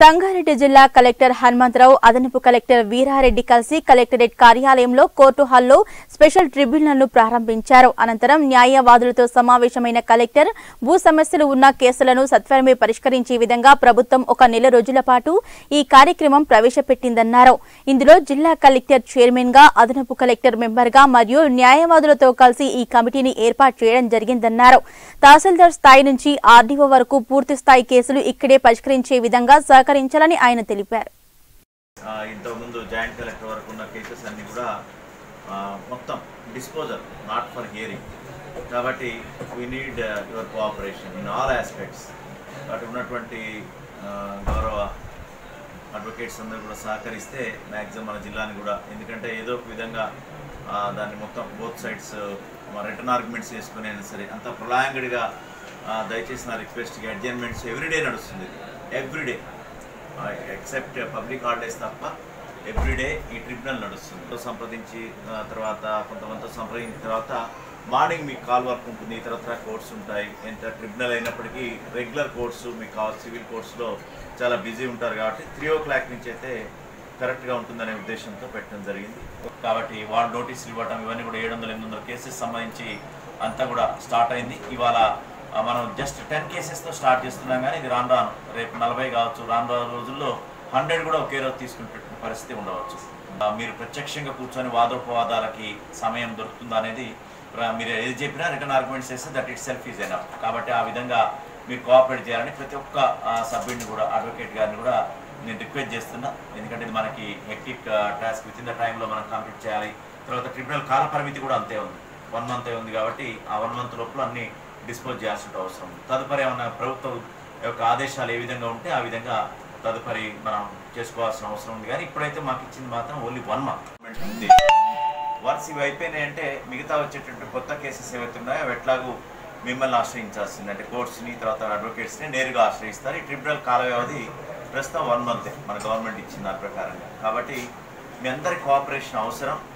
సంగారెడ్డి జిల్లా కలెక్టర్ హనుమంతరావు అదనపు కలెక్టర్ వీరారెడ్డి కలిసి కలెక్టరేట్ కార్యాలయంలో కోర్టు హాల్లో స్పెషల్ ట్రిబ్యునల్ను ప్రారంభించారు అనంతరం న్యాయవాదులతో సమావేశమైన కలెక్టర్ భూ సమస్యలు ఉన్న కేసులను సత్వరమే పరిష్కరించే విధంగా ప్రభుత్వం ఒక నెల రోజుల పాటు ఈ కార్యక్రమం ప్రవేశపెట్టిందన్నారు ఇందులో జిల్లా కలెక్టర్ చైర్మన్ గా అదనపు కలెక్టర్ మెంబర్ గా మరియు న్యాయవాదులతో కలిసి ఈ కమిటీని ఏర్పాటు చేయడం జరిగిందన్నారు తహసీల్దార్ స్థాయి నుంచి ఆర్డీఓ వరకు పూర్తి స్థాయి కేసులు ఇక్కడే పరిష్కరించే విధంగా సహకరించాలని ఆయన తెలిపారు ఆ, ఇంతకుముందు జాయింట్ కలెక్టర్ వరకు ఉన్న కేసెస్ అన్నీ కూడా ఆ, మొత్తం డిస్పోజల్ నాట్ ఫర్ హియరింగ్ కాబట్టి we need your cooperation in all aspects కాబట్టి ఉన్నటువంటి ఆ, గౌరవ అడ్వకేట్స్ అందరూ కూడా సహకరిస్తే మ్యాక్సిమం మన జిల్లాని కూడా ఎందుకంటే ఏదో ఒక విధంగా ఆ, దాన్ని మొత్తం బోత్ సైడ్స్ రిటర్న్ ఆర్గ్యుమెంట్స్ చేసుకుని అయినా సరే అంత ప్రొలాంగడ్గా దయచేసి నా రిక్వెస్ట్కి అడ్జైన్మెంట్స్ ఎవ్రీడే నడుస్తుంది ఎవ్రీడే ఎక్సెప్ట్ పబ్లిక్ హాలిడేస్ తప్ప ఎవ్రీడే ఈ ట్రిబ్యునల్ నడుస్తుంది సంప్రదించి ఆ, తర్వాత కొంతమందితో సంప్రదించిన తర్వాత మార్నింగ్ మీకు కాల్ వర్క్ ఉంటుంది ఇతరత్ర కోర్స్ ఉంటాయి ఎంత ట్రిబ్యునల్ అయినప్పటికీ రెగ్యులర్ కోర్సు మీకు కావాలి సివిల్ కోర్సులో చాలా బిజీ ఉంటారు కాబట్టి త్రీ ఓ క్లాక్ నుంచి అయితే కరెక్ట్గా ఉంటుందనే ఉద్దేశంతో పెట్టడం జరిగింది కాబట్టి వాళ్ళు నోటీసులు ఇవ్వడం ఇవన్నీ కూడా ఏడు వందల ఎనిమిది వందల కేసెస్ సంబంధించి అంతా కూడా స్టార్ట్ అయింది ఇవాళ ఆ, మనం జస్ట్ టెన్ కేసెస్తో స్టార్ట్ చేస్తున్నాం కానీ ఇది రాను రాను రేపు నలభై కావచ్చు రాను రాను రోజుల్లో హండ్రెడ్ కూడా ఒకే రోజు తీసుకుని పెట్టిన పరిస్థితి ఉండవచ్చు ఆ, మీరు ప్రత్యక్షంగా కూర్చొని వాదోపవాదాలకి సమయం దొరుకుతుందా అనేది ప్ర- మీరు ఏది చెప్పినా రిటర్న్ ఆర్గ్యుమెంట్స్ చేస్తే that itself is enough కాబట్టి ఆ విధంగా మీరు కోఆపరేట్ చేయాలని ప్రతి ఒక్క ఆ, సభ్యుడిని కూడా అడ్వకేట్ గారిని కూడా నేను రిక్వెస్ట్ చేస్తున్నా ఎందుకంటే ఇది మనకి hectic task within the టైంలో మనం కంప్లీట్ చేయాలి తర్వాత ట్రిబ్యునల్ కాల పరిమితి కూడా అంతే ఉంది వన్ మంత్ ఉంది కాబట్టి ఆ వన్ మంత్ లోపల అన్ని డిస్పోజ్ చేయాల్సిన అవసరం ఉంది తదుపరి ఏమైనా ప్రభుత్వం యొక్క ఆదేశాలు ఏ విధంగా ఉంటే ఆ విధంగా తదుపరి మనం చేసుకోవాల్సిన అవసరం ఉంది కానీ ఇప్పుడైతే మాకు ఇచ్చింది మాత్రం ఓన్లీ వన్ మంత్ ఉంది వన్స్ ఇవి అయిపోయినాయి అంటే మిగతా వచ్చేటటువంటి కొత్త కేసెస్ ఏవైతే ఉన్నాయో అవి ఎట్లాగూ మిమ్మల్ని ఆశ్రయించాల్సింది అంటే కోర్ట్స్ని తర్వాత అడ్వకేట్స్ని నేరుగా ఆశ్రయిస్తారు ఈ ట్రిబ్యునల్ కాల వ్యవధి ప్రస్తుతం వన్ మంత్ మన గవర్నమెంట్ ఇచ్చిన దాని ప్రకారంగా కాబట్టి మీ అందరి కోఆపరేషన్ అవసరం